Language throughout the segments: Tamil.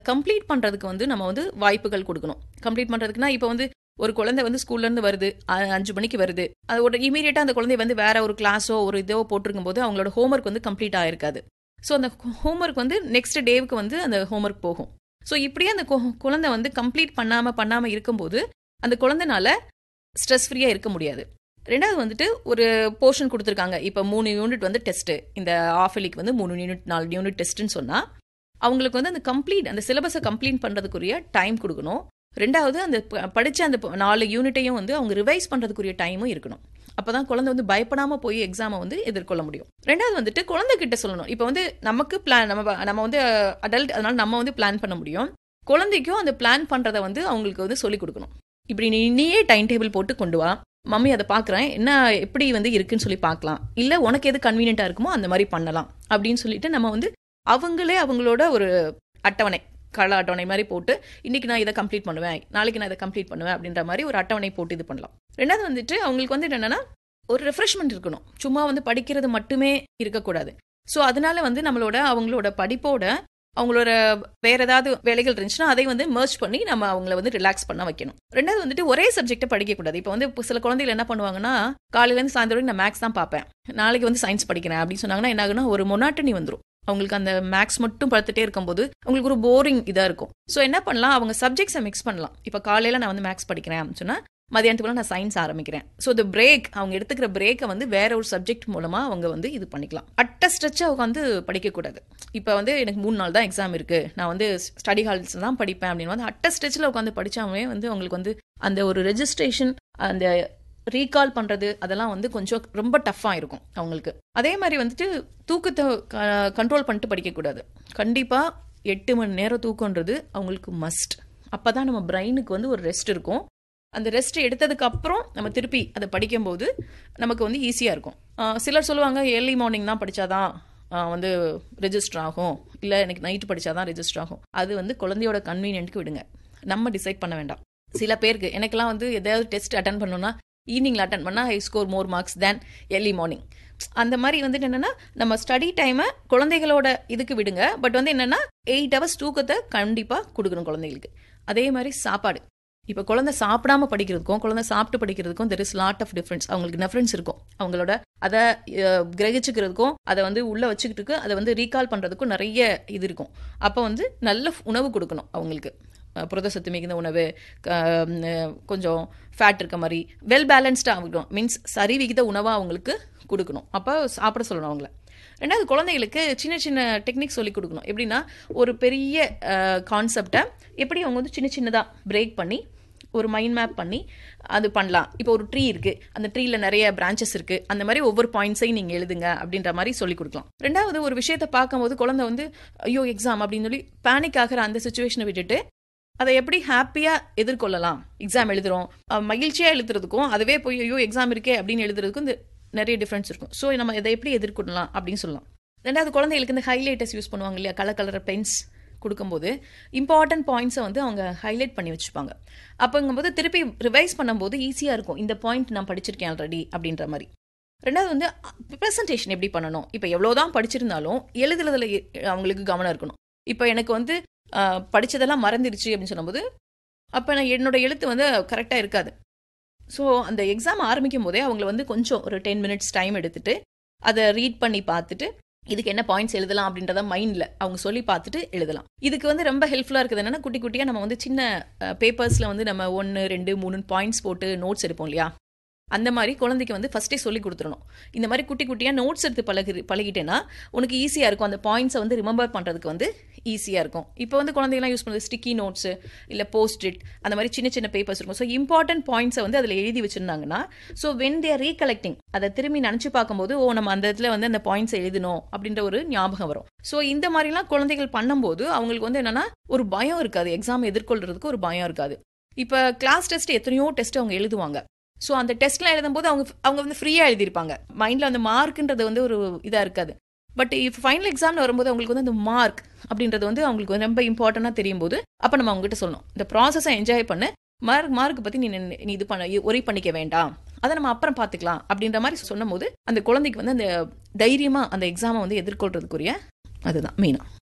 கம்ப்ளீட் பண்றதுக்கு வந்து நம்ம வந்து வாய்ப்புகள் கொடுக்கணும் கம்ப்ளீட் பண்றதுக்குன்னா இப்போ வந்து ஒரு குழந்தை வந்து ஸ்கூல்ல இருந்து வருது அ- அஞ்சு மணிக்கு வருது அது ஒரு இமீடியட்டா அந்த குழந்தை வந்து வேற ஒரு கிளாஸோ ஒரு இதோ போட்டிருக்கும் போது அவங்களோட ஹோம்ஒர்க் வந்து கம்ப்ளீட் ஆயிருக்காது ஸோ அந்த ஹோம்ஒர்க் வந்து நெக்ஸ்ட் டேவுக்கு வந்து அந்த ஹோம்ஒர்க் போகும் ஸோ இப்படியே அந்த கு- குழந்தை வந்து கம்ப்ளீட் பண்ணாம பண்ணாம இருக்கும்போது அந்த குழந்தைனால ஸ்ட்ரெஸ் ஃப்ரீயா இருக்க முடியாது ரெண்டாவது வந்துட்டு ஒரு போர்ஷன் கொடுத்துருக்காங்க இப்போ மூணு யூனிட் வந்து டெஸ்ட் இந்த ஆஃபலிக்கு வந்து மூணு யூனிட் நாலு யூனிட் டெஸ்ட்னு சொன்னா அவங்களுக்கு வந்து அந்த கம்ப்ளீட் அந்த சிலபஸை கம்ப்ளீட் பண்றதுக்குரிய டைம் கொடுக்கணும் ரெண்டாவது அந்த ப- படிச்ச அந்த ப- நாலு யூனிட்டையும் வந்து அவங்க ரிவைஸ் பண்றதுக்குரிய டைமும் இருக்கணும் அப்பதான் குழந்தை வந்து பயப்படாம போய் எக்ஸாமை வந்து எதிர்கொள்ள முடியும் ரெண்டாவது வந்துட்டு குழந்தை கிட்ட சொல்லணும் இப்போ வந்து நமக்கு பிளான் நம்ம ப- நம்ம வந்து அடல்ட் அதனால நம்ம வந்து பிளான் பண்ண முடியும் குழந்தைக்கும் அந்த பிளான் பண்றதை வந்து அவங்களுக்கு வந்து சொல்லிக் கொடுக்கணும் இப்படி நீ நீயே டைம் டேபிள் போட்டு கொண்டு வா மம்மி அதை பார்க்குறேன் என்ன எப்படி வந்து இருக்குன்னு சொல்லி பார்க்கலாம் இல்லை உனக்கு எது கன்வீனியண்ட்டாக இருக்குமோ அந்த மாதிரி பண்ணலாம் அப்படின்னு சொல்லிட்டு நம்ம வந்து அவங்களே அவங்களோட ஒரு அட்டவணை கள அட்டவணை மாதிரி போட்டு இன்னைக்கு நான் இதை கம்ப்ளீட் பண்ணுவேன் நாளைக்கு நான் இதை கம்ப்ளீட் பண்ணுவேன் அப்படின்ற மாதிரி ஒரு அட்டவணை போட்டு இது பண்ணலாம் ரெண்டாவது வந்துட்டு அவங்களுக்கு வந்து என்னன்னா ஒரு ரெஃப்ரெஷ்மெண்ட் இருக்கணும் சும்மா வந்து படிக்கிறது மட்டுமே இருக்கக்கூடாது ஸோ அதனால வந்து நம்மளோட அவங்களோட படிப்போட அவங்களோட வேற ஏதாவது வேலைகள் இருந்துச்சுன்னா அதை வந்து மர்ஜ் பண்ணி நம்ம அவங்கள வந்து ரிலாக்ஸ் பண்ண வைக்கணும் ரெண்டாவது வந்துட்டு ஒரே சப்ஜெக்ட்டை படிக்கக்கூடாது இப்போ வந்து இப்போ சில குழந்தைகள் என்ன பண்ணுவாங்கன்னா காலையிலேருந்து சாயந்தரம் வரைக்கும் நான் மேக்ஸ் தான் பார்ப்பேன் நாளைக்கு வந்து சயின்ஸ் படிக்கிறேன் அப்படின்னு சொன்னாங்கன்னா என்ன ஆகுனா ஒரு மொனாட்டனி வந்துடும் அவங்களுக்கு அந்த மேக்ஸ் மட்டும் பார்த்துட்டே இருக்கும்போது அவங்களுக்கு ஒரு போரிங் இதாக இருக்கும் ஸோ என்ன பண்ணலாம் அவங்க சப்ஜெக்ட்ஸை மிக்ஸ் பண்ணலாம் இப்போ காலையில் நான் வந்து மேக்ஸ் படிக்கிறேன் அப்படின்னு சொன்னா மதியானத்துக்குள்ள நான் சயின்ஸ் ஆரம்பிக்கிறேன் ஸோ இந்த பிரேக் அவங்க எடுத்துக்கிற பிரேக்கை வந்து வேற ஒரு சப்ஜெக்ட் மூலமா அவங்க வந்து இது பண்ணிக்கலாம் அட்ட ஸ்ட்ரெச்சாக அவங்க வந்து படிக்கக்கூடாது இப்போ வந்து எனக்கு மூணு நாள் தான் எக்ஸாம் இருக்கு நான் வந்து ஸ்டடி ஹால்ஸ் தான் படிப்பேன் அப்படின்னு வந்து அட்ட ஸ்ட்ரெச்சில் உட்காந்து படிச்சாமே வந்து அவங்களுக்கு வந்து அந்த ஒரு ரெஜிஸ்ட்ரேஷன் அந்த ரீகால் பண்றது அதெல்லாம் வந்து கொஞ்சம் ரொம்ப டஃப்பாக இருக்கும் அவங்களுக்கு அதே மாதிரி வந்துட்டு தூக்கத்தை கண்ட்ரோல் பண்ணிட்டு படிக்கக்கூடாது கண்டிப்பா எட்டு மணி நேரம் தூக்கம்ன்றது அவங்களுக்கு மஸ்ட் அப்பதான் நம்ம பிரெயினுக்கு வந்து ஒரு ரெஸ்ட் இருக்கும் அந்த ரெஸ்ட் எடுத்ததுக்கு அப்புறம் நம்ம திருப்பி அதை படிக்கும்போது நமக்கு வந்து ஈஸியாக இருக்கும் ஆஹ் சிலர் சொல்லுவாங்க ஏர்லி மார்னிங் தான் படிச்சாதான் ஆஹ் வந்து ரெஜிஸ்டர் ஆகும் இல்லை எனக்கு நைட்டு படிச்சாதான் ரெஜிஸ்டர் ஆகும் அது வந்து குழந்தையோட கன்வீனியன்ட்க்கு விடுங்க நம்ம டிசைட் பண்ண வேண்டாம் சில பேருக்கு எனக்கெல்லாம் வந்து எதாவது டெஸ்ட் அட்டன் பண்ணணும்னா ஈவினிங்ல அட்டன் பண்ணால் I score more marks than early morning அந்த மாதிரி வந்துட்டு என்னன்னா நம்ம ஸ்டடி டைமை குழந்தைகளோட இதுக்கு விடுங்க பட் வந்து என்னன்னா எயிட் ஹவர்ஸ் தூக்கத்தை கண்டிப்பாக கொடுக்கணும் குழந்தைகளுக்கு அதே மாதிரி சாப்பாடு இப்போ குழந்தை சாப்பிடாம படிக்கிறதுக்கும் குழந்தை சாப்பிட்டு படிக்கிறதுக்கும் there is lot of difference அவங்களுக்கு டிஃப்ரென்ஸ் இருக்கும் அவங்களோட அதை அஹ், கிரகிச்சுக்கிறதுக்கும் அதை வந்து உள்ள வச்சுக்கிட்டு அதை வந்து ரீகால் பண்றதுக்கும் நிறைய இது இருக்கும் அப்போ வந்து நல்ல உணவு கொடுக்கணும் அவங்களுக்கு அஹ், புரத சத்து மிகுந்த உணவு க- அஹ், கொஞ்சம் ஃபேட் இருக்க மாதிரி வெல் பேலன்ஸ்டாக ஆகணும் மீன்ஸ் சரி விகித உணவாக அவங்களுக்கு கொடுக்கணும் அப்போ சாப்பிட சொல்லணும் அவங்கள ரெண்டாவது குழந்தைகளுக்கு சின்ன சின்ன டெக்னிக் சொல்லி கொடுக்கணும் எப்படின்னா ஒரு பெரிய கான்செப்டை எப்படி அவங்க வந்து சின்ன சின்னதாக பிரேக் பண்ணி ஒரு மைண்ட் மேப் பண்ணி அது பண்ணலாம் இப்போ ஒரு ட்ரீ இருக்கு அந்த ட்ரீல நிறைய பிரான்ச்சஸ் இருக்கு அந்த மாதிரி ஒவ்வொரு பாயிண்ட்ஸையும் நீங்க எழுதுங்க அப்படின்ற மாதிரி சொல்லி கொடுக்கலாம் ரெண்டாவது ஒரு விஷயத்தை பார்க்கும்போது குழந்தை வந்து ஐயோ எக்ஸாம் அப்படின்னு சொல்லி பேனிக் ஆகிற அந்த சுச்சுவேஷனை விட்டுட்டு அதை எப்படி ஹாப்பியா எதிர்கொள்ளலாம் எக்ஸாம் எழுதுறோம் அஹ் மகிழ்ச்சியா எழுதுறதுக்கும் அதுவே போய் ஐயோ எக்ஸாம் இருக்கே அப்படின்னு எழுதுறதுக்கும் இந்த நிறைய டிஃப்ரென்ஸ் இருக்கும் ஸோ நம்ம இதை எப்படி எதிர்கொள்ளலாம் அப்படின்னு சொல்லலாம் ரெண்டாவது குழந்தைகளுக்கு இந்த ஹைலைட்டர்ஸ் யூஸ் பண்ணுவாங்க இல்லையா கலர் கலர் பென்ஸ் கொடுக்கும்போது இம்பார்ட்டன்ட் பாயிண்ட்ஸை வந்து அவங்க ஹைலைட் பண்ணி வச்சுப்பாங்க அப்போங்கும்போது திருப்பி ரிவைஸ் பண்ணும்போது ஈஸியாக இருக்கும் இந்த பாயிண்ட் நான் படிச்சிருக்கேன் ஆல்ரெடி அப்படின்ற மாதிரி ரெண்டாவது வந்து ப்ரெசன்டேஷன் எப்படி பண்ணணும் இப்போ எவ்வளோதான் படிச்சிருந்தாலும் எழுதுறதுல எ- அவங்களுக்கு கவனம் இருக்கணும் இப்போ எனக்கு வந்து ஆஹ், படிச்சதெல்லாம் மறந்துடுச்சு அப்படின்னு சொல்லும்போது அப்போ நான் என்னோட எழுத்து வந்து கரெக்டாக இருக்காது ஸோ அந்த எக்ஸாம் ஆரம்பிக்கும் போதே அவங்கள வந்து கொஞ்சம் ஒரு டென் மினிட்ஸ் டைம் எடுத்துட்டு அதை ரீட் பண்ணி பார்த்துட்டு இதுக்கு என்ன பாயிண்ட்ஸ் எழுதலாம் அப்படின்றத மைண்டில் அவங்க சொல்லி பார்த்துட்டு எழுதலாம் இதுக்கு வந்து ரொம்ப ஹெல்ப்ஃபுல்லாக இருக்குது என்னன்னா குட்டி குட்டியாக நம்ம வந்து சின்ன பேப்பர்ஸில் வந்து நம்ம ஒன்று ரெண்டு மூணு பாயிண்ட்ஸ் போட்டு நோட்ஸ் எடுப்போம் இல்லையா அந்த மாதிரி குழந்தைக்கு வந்து ஃபஸ்ட்டே சொல்லி கொடுத்துடணும் இந்த மாதிரி குட்டி குட்டியாக நோட்ஸ் எடுத்து பழகி பழகிட்டேன்னா உனக்கு ஈஸியாக இருக்கும் அந்த பாயிண்ட்ஸை வந்து ரிமெம்பர் பண்ணுறதுக்கு வந்து ஈஸியாக இருக்கும் இப்போ வந்து குழந்தைங்கலாம் யூஸ் பண்ணுறது ஸ்டிக்கி நோட்ஸு இல்லை போஸ்ட் இட் அந்த மாதிரி சின்ன சின்ன பேப்பர்ஸ் இருக்கும் ஸோ இம்பார்ட்டன்ட் பாயிண்ட்ஸை வந்து அதில் எழுதி வச்சிருந்தாங்கன்னா ஸோ வென் தேர் ரீகலெக்டிங் அதை திரும்பி நினச்சி பார்க்கும்போது ஓ நம்ம அந்த இடத்துல வந்து அந்த பாயிண்ட்ஸ் எழுதணும் அப்படின்ற ஒரு ஞாபகம் வரும் ஸோ இந்த மாதிரிலாம் குழந்தைகள் பண்ணும்போது அவங்களுக்கு வந்து என்னன்னா ஒரு பயம் இருக்காது எக்ஸாம் எதிர்கொள்றதுக்கு ஒரு பயம் இருக்காது இப்போ கிளாஸ் டெஸ்ட் எத்தனையோ டெஸ்ட் அவங்க எழுதுவாங்க ஸோ அந்த டெஸ்ட்லாம் எழுதும்போது அவங்க அவங்க வந்து ஃப்ரீயாக எழுதியிருப்பாங்க மைண்டில் அந்த மார்க்குன்றது வந்து ஒரு இதாக இருக்காது பட் இப்போ ஃபைனல் எக்ஸாமில் வரும்போது அவங்களுக்கு வந்து அந்த மார்க் அப்படின்றது வந்து அவங்களுக்கு வந்து ரொம்ப இம்பார்ட்டண்ட்டாக தெரியும் போது அப்போ நம்ம அவங்ககிட்ட சொல்லணும் இந்த ப்ராசஸை என்ஜாய் பண்ணு மார்க் மார்க் பற்றி நீ நின்னு- நீ இது பண்ண ஒரி பண்ணிக்க வேண்டாம் அதை நம்ம அப்புறம் பார்த்துக்கலாம் அப்படின்ற மாதிரி சொன்னும்போது அந்த குழந்தைக்கு வந்து அந்த தைரியமாக அந்த எக்ஸாமை வந்து எதிர்கொள்றதுக்குரிய அதுதான் மெயினாக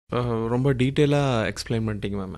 ரொம்ப டீட்டெயிலாக எக்ஸ்பிளைன் பண்ணிட்டீங்க மேம்